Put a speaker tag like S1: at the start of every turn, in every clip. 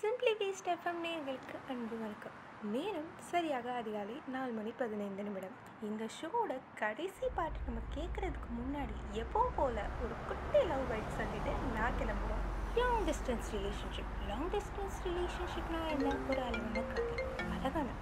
S1: Simply waste FM நேர்களுக்கு அன்பு வணக்கம் நேரம் சரியாக அதிகாலை நாலு மணி பதினைந்து நிமிடம் இந்த ஷோவோட கடைசி பாட்டு நம்ம கேட்குறதுக்கு முன்னாடி எப்போ போல் ஒரு குட்டி லவ் பைட் சொல்லிட்டு நான் கிளம்புவோம் long distance relationship long distance ரிலேஷன்ஷிப்னா என்ன ஒரு அழகான கதை அழகான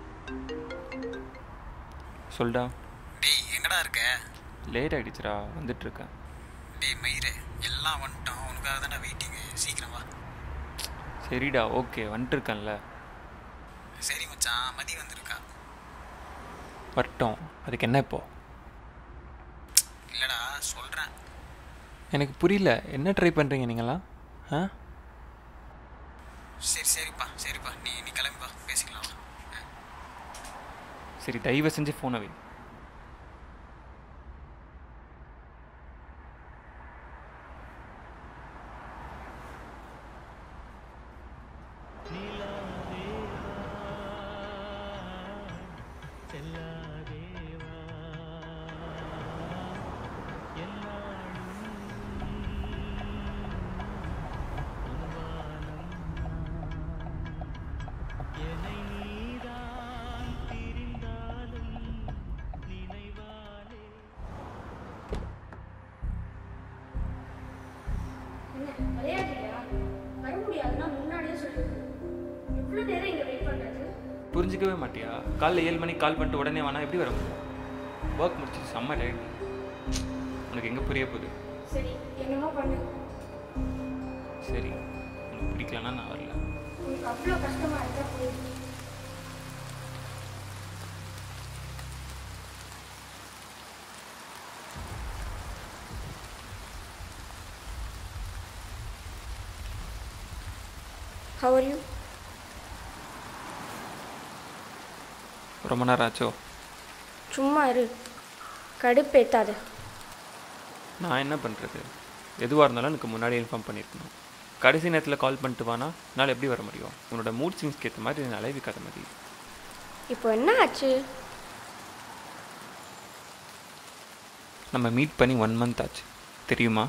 S2: சொல்டா
S3: டேய் எங்கடா இருக்க
S2: லேட் ஆகிடுச்சுடா வந்துட்டுருக்கேன்
S3: டேய் மயிரே எல்லாம் வந்துட்டோம் உனக்காக தானே வெயிட்டிங்கு சீக்கிரம் வா
S2: சரிடா ஓகே வந்துட்டுருக்கேன்ல
S3: சரி மச்சான் மதி வந்திருக்கா
S2: வரட்டும் அதுக்கு என்ன இப்போ
S3: இல்லைடா சொல்கிறேன்
S2: எனக்கு புரியல என்ன ட்ரை பண்ணுறீங்க நீங்களாம் ஆ
S3: சரி சரிப்பா சரிப்பா நீ நீ கிளம்பி வா பேசிக்கலாம் வா ஆ.
S2: சரி தயவு செஞ்சு ஃபோனை வை
S4: என்ன விளையாடுறியா வர முடியாதுன்னா முன்னாடியே சொல்லு எவ்வளோ நேரம் இங்கே வெயிட் பண்ணுறது
S2: புரிஞ்சிக்கவே மாட்டியா காலைல ஏழு மணிக்கு கால் பண்ணிட்டு உடனே வேணா எப்படி வர முடியும் ஒர்க் முடிச்சு செம்ம டைம் உனக்கு எங்கே புரிய போகுது
S4: சரி என்னமோ பண்ணு
S2: சரி உனக்கு பிடிக்கலன்னா நான் வரல
S4: உனக்கு அவ்வளோ கஷ்டமாக இருந்தால் போயிடு How are you?
S2: ரொம்ப நேரம் ஆச்சோ
S4: சும்மா இரு கடுப்பேத்தாத
S2: நான் என்ன பண்ணுறது எதுவாக இருந்தாலும் எனக்கு முன்னாடி இன்ஃபார்ம் பண்ணியிருக்கணும் கடைசி நேரத்தில் கால் பண்ணிட்டு வானா என்னால் எப்படி வர முடியும் உன்னோட மூட் ஸ்விங்ஸ்க்கு ஏற்ற மாதிரி நான் அலைவிக்காத மாதிரி
S4: இப்போ என்ன ஆச்சு
S2: நம்ம மீட் பண்ணி ஒன் மந்த் ஆச்சு தெரியுமா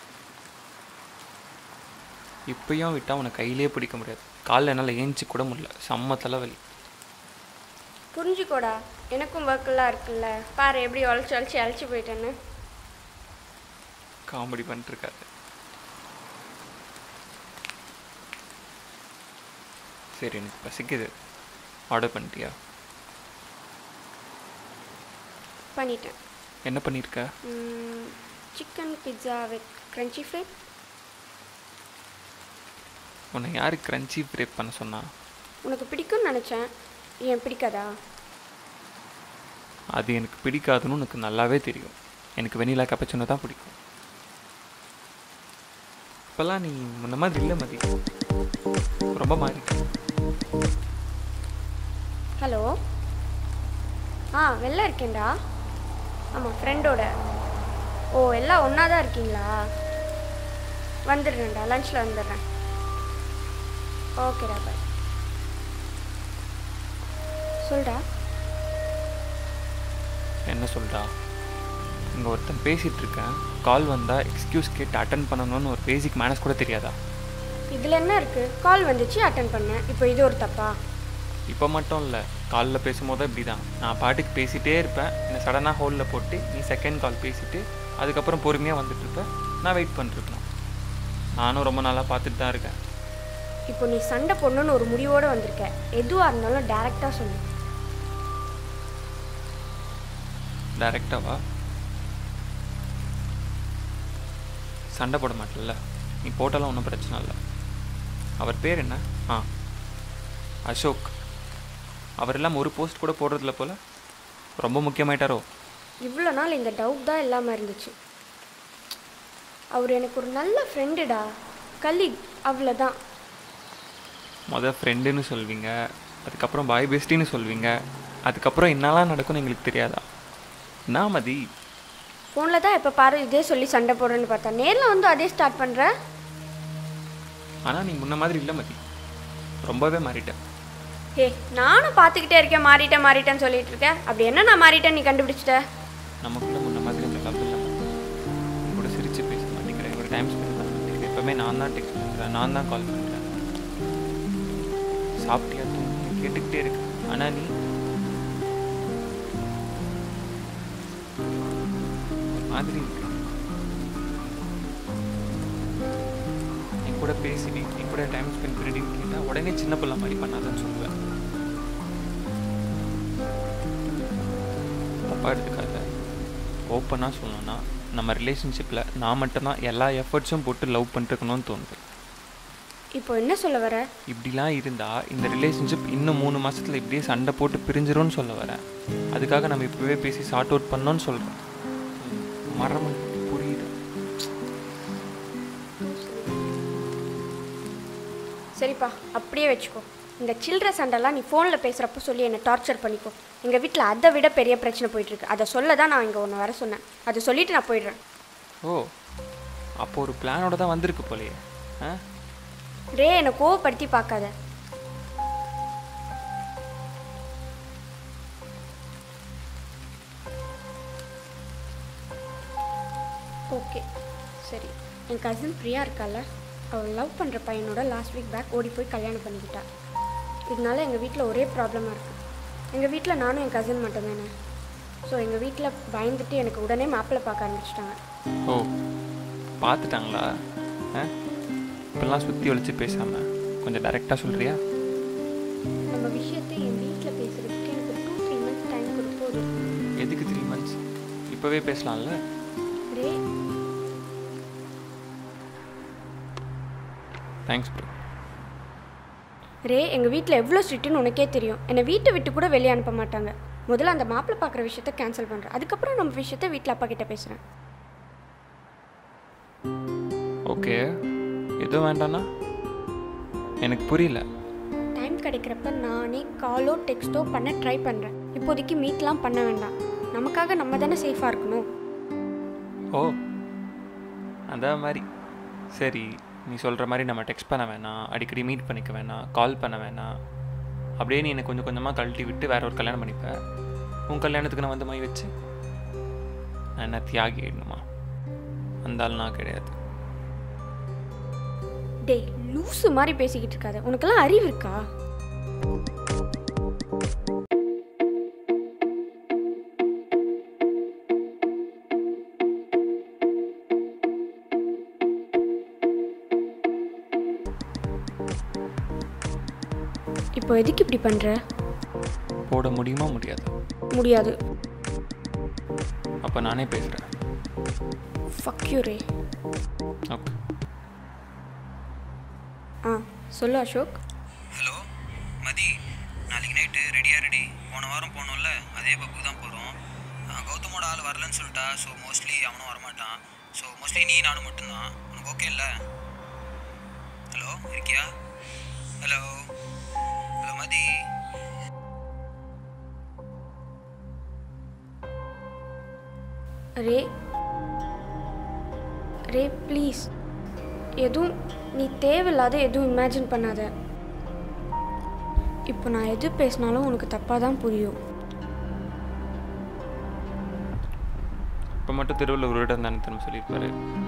S2: இப்பயும் விட்டால் உனக்கு கையிலே பிடிக்க முடியாது காலில் என்னால் ஏஞ்சி கூட முடியல செம்ம தலைவலி
S4: புரிஞ்சுக்கோடா எனக்கும் ஒர்க்கெல்லாம் இருக்குல்ல பாரு எப்படி உழைச்சி உழைச்சி அழைச்சி போயிட்டேன்னு
S2: காமெடி பண்ணிட்டுருக்காரு சரி எனக்கு பசிக்குது ஆர்டர் பண்ணிட்டியா
S4: பண்ணிட்டேன்
S2: என்ன பண்ணியிருக்க
S4: chicken pizza with crunchy fry
S2: உன்னை யார் க்ரன்ச்சி பிரேப் பண்ண சொன்னா
S4: உனக்கு பிடிக்கும்னு நினச்சேன் ஏன் பிடிக்காதா
S2: அது எனக்கு பிடிக்காதுன்னு உனக்கு நல்லாவே தெரியும் எனக்கு வெனிலா கப்பச்சினோ தான் பிடிக்கும் இப்போல்லாம் நீ முன்ன மாதிரி இல்லை மதி ரொம்ப மாறிட்ட
S4: ஹலோ ஆ வெளில இருக்கேன்டா ஆமாம் ஃப்ரெண்டோட ஓ எல்லாம் ஒன்றா தான் இருக்கீங்களா வந்துடுறேன்டா லஞ்சில் வந்துடுறேன் ஓகேடா பாய் சொல்டா
S2: என்ன சொல்றா இங்கே ஒருத்தன் பேசிகிட்டு இருக்கேன் கால் வந்தால் எக்ஸ்கியூஸ் கேட்டு அட்டன் பண்ணணும்னு ஒரு பேசிக் மேனஸ் கூட தெரியாதா
S4: இதில் என்ன இருக்குது கால் வந்துச்சு அட்டன் பண்ணேன் இப்போ இது ஒரு தப்பா
S2: இப்போ மட்டும் இல்லை காலில் பேசும்போது இப்படி தான் நான் பாட்டுக்கு பேசிகிட்டே இருப்பேன் என்னை சடனாக ஹோலில் போட்டு நீ செகண்ட் கால் பேசிட்டு அதுக்கப்புறம் பொறுமையாக வந்துட்டு இருப்ப நான் வெயிட் பண்ணிருக்கணும் நானும் ரொம்ப நாளாக பார்த்துட்டு தான் இருக்கேன்
S4: இப்போ நீ சண்டை போடணும்னு ஒரு முடிவோடு வந்திருக்க எதுவாக இருந்தாலும் டேரெக்டாக சொல்லு
S2: டைரெக்டாவா சண்டை போட மாட்டல நீ போட்டாலும் ஒன்றும் பிரச்சனை இல்லை அவர் பேர் என்ன ஆ அசோக் அவர் எல்லாம் ஒரு போஸ்ட் கூட போடுறதில்ல போல ரொம்ப முக்கியமாயிட்டாரோ
S4: இவ்வளோ நாள் இந்த டவுட் தான் இல்லாமல் இருந்துச்சு அவர் எனக்கு ஒரு நல்ல ஃப்ரெண்டுடா கலீக் அவ்வளோதான்
S2: மொதல் ஃப்ரெண்டுன்னு சொல்வீங்க அதுக்கப்புறம் பாய் பெஸ்டின்னு சொல்வீங்க அதுக்கப்புறம் என்னெல்லாம் நடக்கும்னு எங்களுக்கு தெரியாதா நான் மதி
S4: ஃபோனில் தான் இப்போ பாரு இதே சொல்லி சண்டை போடுறேன்னு பார்த்தா நேரில் வந்து அதே ஸ்டார்ட் பண்ணுற
S2: ஆனால் நீ முன்ன மாதிரி இல்லை மதி ரொம்பவே மாறிட்டேன்
S4: ஏ நானும் பார்த்துக்கிட்டே இருக்கேன் மாறிட்டேன் மாறிட்டேன்னு சொல்லிட்டு இருக்கேன் அப்படி என்ன நான் மாறிட்டேன் நீ கண்டுபிடிச்சிட்ட
S2: நமக்குள்ள முன்ன மாதிரி இந்த லவ் இல்லை உன் கூட சிரித்து பேச மாட்டேங்கிறேன் ஒரு டைம் ஸ்பெண்ட் பண்ண மாட்டேங்கிறேன் எப்போவுமே நான் தான் டெக்ஸ்ட் பண்ணுறேன் நான் தான் கால் பண்ணுறேன் சாப்பிட்டியா தூங்கி கேட்டுக்கிட்டே இருக்கு ஆனால் நீ ஒரு மாதிரி இருக்கு என் கூட பேசிடி என் கூட டைம் ஸ்பெண்ட் பண்ணிடின்னு கேட்டால் உடனே சின்ன பிள்ளை மாதிரி பண்ணாதன்னு சொல்லுவேன் தப்பாக எடுத்துக்காத ஓப்பனாக சொல்லணும்னா நம்ம ரிலேஷன்ஷிப்பில் நான் மட்டும்தான் எல்லா எஃபர்ட்ஸும் போட்டு லவ் பண்ணிருக்கணும்னு தோணுது
S4: இப்போ என்ன சொல்ல வர
S2: இப்படிலாம் இருந்தால் இந்த ரிலேஷன்ஷிப் இன்னும் மூணு மாதத்தில் இப்படியே சண்டை போட்டு பிரிஞ்சிரும்னு சொல்ல வரேன் அதுக்காக நம்ம இப்போவே பேசி சார்ட் அவுட் பண்ணோன்னு சொல்கிறேன் மரம் புரியுது
S4: சரிப்பா அப்படியே வச்சுக்கோ இந்த சில்லற சண்டைலாம் நீ ஃபோனில் பேசுகிறப்போ சொல்லி என்னை டார்ச்சர் பண்ணிக்கோ எங்கள் வீட்டில் அதை விட பெரிய பிரச்சனை போயிட்டுருக்கு அதை சொல்ல தான் நான் இங்கே ஒன்று வர சொன்னேன் அதை சொல்லிட்டு நான் போயிடுறேன்
S2: ஓ அப்போ ஒரு பிளானோட தான் வந்திருக்கு போலயே ஆ
S4: ரே என்னை கோவப்படுத்தி பார்க்காத ஓகே சரி என் கசின் பிரியா இருக்கால அவள் லவ் பண்ணுற பையனோட லாஸ்ட் வீக் பேக் ஓடி போய் கல்யாணம் பண்ணிக்கிட்டா இதனால எங்கள் வீட்டில் ஒரே ப்ராப்ளமாக இருக்குது எங்கள் வீட்டில் நானும் என் கசின் மட்டும்தானே ஸோ எங்கள் வீட்டில் பயந்துட்டு எனக்கு உடனே மாப்பிள்ளை பார்க்க ஆரம்பிச்சிட்டாங்க
S2: ஓ பார்த்துட்டாங்களா ஆ இப்பெல்லாம் சுற்றி ஒழிச்சு பேசாமல் கொஞ்சம் டைரெக்டாக சொல்கிறியா
S4: நம்ம விஷயத்தை என் வீட்டில் பேசுகிறதுக்கு எனக்கு டூ த்ரீ மந்த்ஸ் டைம் கொடுப்போது
S2: எதுக்கு த்ரீ மந்த்ஸ் இப்போவே பேசலாம்ல
S4: ரே
S2: தேங்க்ஸ் ப்ரோ
S4: ரே எங்கள் வீட்டில் எவ்வளோ ஸ்ட்ரிக்ட்டுன்னு உனக்கே தெரியும் என்னை வீட்டை விட்டு கூட வெளியே அனுப்ப மாட்டாங்க முதல்ல அந்த மாப்பிள்ளை பார்க்குற விஷயத்த கேன்சல் பண்ணுறேன் அதுக்கப்புறம் நம்ம விஷயத்த வீட்டில் அப்பா கிட்ட பேசுகிறேன்
S2: ஓகே எதுவும் வேண்டாம்னா எனக்கு புரியல
S4: டைம் கிடைக்கிறப்ப நானே காலோ டெக்ஸ்ட்டோ பண்ண ட்ரை பண்ணுறேன் இப்போதைக்கு மீட்லாம் பண்ண வேண்டாம் நமக்காக நம்ம தானே சேஃபாக இருக்கணும்
S2: ஓ அந்த மாதிரி சரி நீ சொல்கிற மாதிரி நம்ம டெக்ஸ்ட் பண்ண வேணாம் அடிக்கடி மீட் பண்ணிக்க வேணாம் கால் பண்ண வேணாம் அப்படியே நீ என்னை கொஞ்சம் கொஞ்சமாக கழட்டி விட்டு வேற ஒரு கல்யாணம் பண்ணிப்ப உன் கல்யாணத்துக்கு நான் வந்து மை வச்சு நான் என்ன தியாகி ஆயிடணுமா அந்த ஆள் நான் கிடையாது
S4: டேய் லூசு மாதிரி பேசிக்கிட்டு இருக்காத உனக்கெல்லாம் அறிவு இருக்கா இப்போ எதுக்கு இப்படி பண்ணுற
S2: போட முடியுமா முடியாது
S4: முடியாது
S2: அப்போ நானே பேசுகிறேன்
S4: ஃபக் யூ ரே
S2: ஓகே
S4: ஆ சொல்லு அசோக்
S3: ஹலோ மதி நாளைக்கு நைட்டு ரெடியா ரெடி போன வாரம் போனோம்ல அதே பப்புக்கு தான் போகிறோம் கௌதமோட ஆள் வரலன்னு சொல்லிட்டா ஸோ மோஸ்ட்லி அவனும் வரமாட்டான் ஸோ மோஸ்ட்லி நீ நானும் மட்டும்தான் உனக்கு ஓகே இல்லை ஹலோ இருக்கியா ஹலோ ஹலோ மதி
S4: ரே ரே ப்ளீஸ் எதுவும் நீ தேவையில்லாத எதுவும் இமேஜின் பண்ணாத இப்போ நான் எது பேசினாலும் உனக்கு தப்பாக தான் புரியும்
S2: இப்போ மட்டும் தெருவில் ஒரு இடம் தானே திரும்ப சொல்லியிருப்பாரு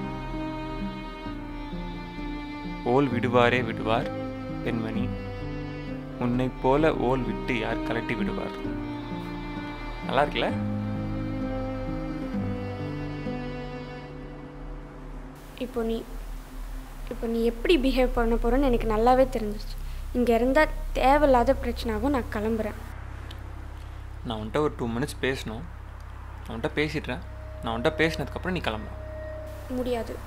S2: ஓல் விடுவாரே விடுவார் பெண்மணி உன்னை போல ஓல் விட்டு யார் கலட்டி விடுவார் நல்லா இருக்குல்ல
S4: இப்போ நீ இப்போ நீ எப்படி பிஹேவ் பண்ண போகிறேன்னு எனக்கு நல்லாவே தெரிஞ்சிருச்சு இங்கே இருந்தால் தேவையில்லாத பிரச்சனாவும் நான் கிளம்புறேன்
S2: நான் உன்கிட்ட ஒரு டூ மினிட்ஸ் பேசணும் நான் உன்கிட்ட பேசிடுறேன் நான் உன்கிட்ட பேசினதுக்கப்புறம் நீ கிளம்பலாம்
S4: முடியாது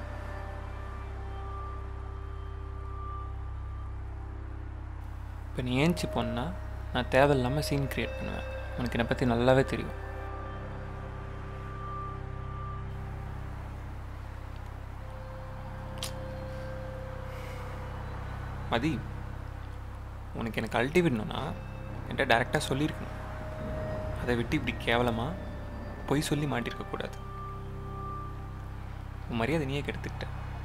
S2: இப்போ நீ ஏஞ்சி போனா நான் தேவையில்லாமல் சீன் க்ரியேட் பண்ணுவேன் உனக்கு என்னை பற்றி நல்லாவே தெரியும் மதி உனக்கு எனக்கு கழட்டி விடணும்னா என்கிட்ட டேரெக்டாக சொல்லியிருக்கணும் அதை விட்டு இப்படி கேவலமாக பொய் சொல்லி மாட்டிருக்கக்கூடாது உன் மரியாதை நீயே கெடுத்துக்கிட்ட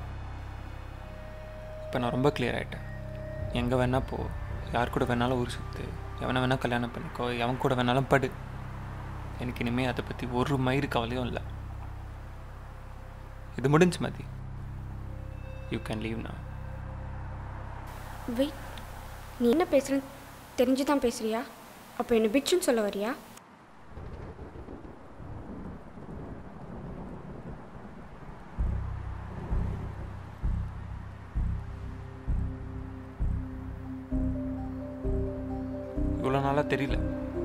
S2: இப்போ நான் ரொம்ப கிளியர் ஆகிட்டேன் எங்கே வேணா போ யார் கூட வேணாலும் ஊர் சுற்று எவனை வேணால் கல்யாணம் பண்ணிக்கோ எவன் கூட வேணாலும் படு எனக்கு இனிமேல் அதை பற்றி ஒரு மயிறு கவலையும் இல்லை இது முடிஞ்சு மதி யூ கேன் லீவ் நான்
S4: வெயிட் நீ என்ன பேசுகிறேன்னு தெரிஞ்சு தான் பேசுறியா அப்போ என்ன பிச்சுன்னு சொல்ல வரியா
S2: இவ்வளோ நாளாக தெரியல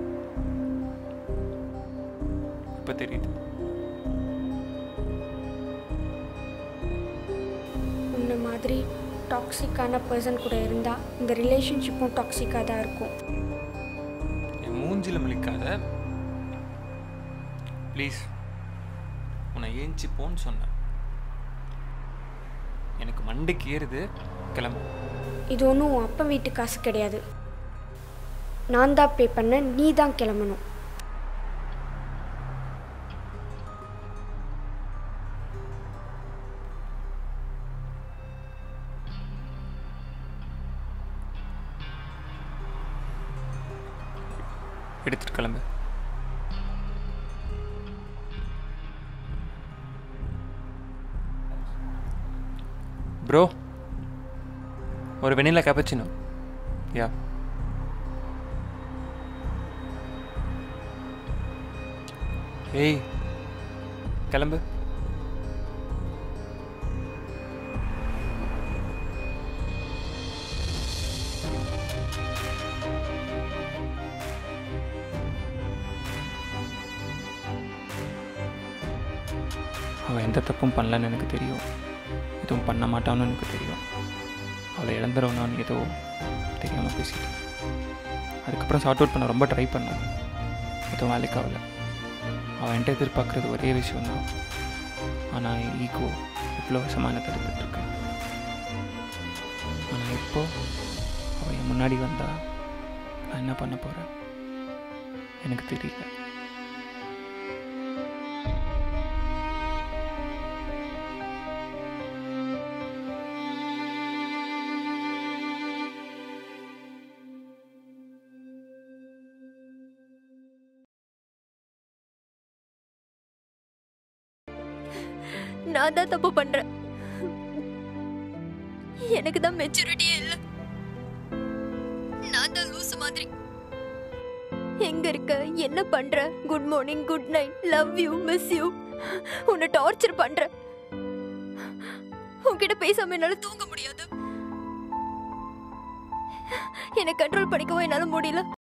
S2: இப்போ தெரியுது
S4: உன்ன மாதிரி டாக்ஸிக்கான பர்சன் கூட இருந்தால் இந்த ரிலேஷன்ஷிப்பும் டாக்ஸிக்காக தான் இருக்கும்
S2: என் மூஞ்சில முழிக்காத ப்ளீஸ் உன்னை ஏஞ்சி போன்னு சொன்னேன் எனக்கு மண்டைக்கு ஏறுது கிளம்பு
S4: இது ஒன்றும் உன் அப்பா வீட்டு காசு கிடையாது நான் தான் பே பண்ண நீ தான் கிளம்பணும்
S2: எடுத்துட்டு கிளம்பு ப்ரோ ஒரு வெண்ணிலா கேப்பச்சினோ யா ஏய் கிளம்பு அவள் எந்த தப்பும் பண்ணலன்னு எனக்கு தெரியும் எதுவும் பண்ண மாட்டான்னு எனக்கு தெரியும் அவளை இழந்துருவனான்னு ஏதோ தெரியாமல் பேசிட்டேன் அதுக்கப்புறம் சார்ட் அவுட் பண்ண ரொம்ப ட்ரை பண்ணேன் எதுவும் வேலைக்கு ஆகல அவன் என்கிட்ட எதிர்பார்க்குறது ஒரே விஷயம்தான் ஆனால் ஈகோ இவ்வளோ விஷமான தடுத்துட்ருக்கு ஆனால் இப்போ அவள் என் முன்னாடி வந்தா நான் என்ன பண்ண போகிறேன் எனக்கு தெரியல
S5: நான் தான் தப்பு பண்றேன் எனக்கு தான் மெச்சூரிட்டியே இல்லை நான் தான் லூசு மாதிரி எங்க இருக்க என்ன பண்ற good morning good night love you miss you உன்னை டார்ச்சர் பண்ற உன்கிட்ட பேசாம என்னால தூங்க முடியாது என்னை கண்ட்ரோல் பண்ணிக்கவும் என்னால முடியல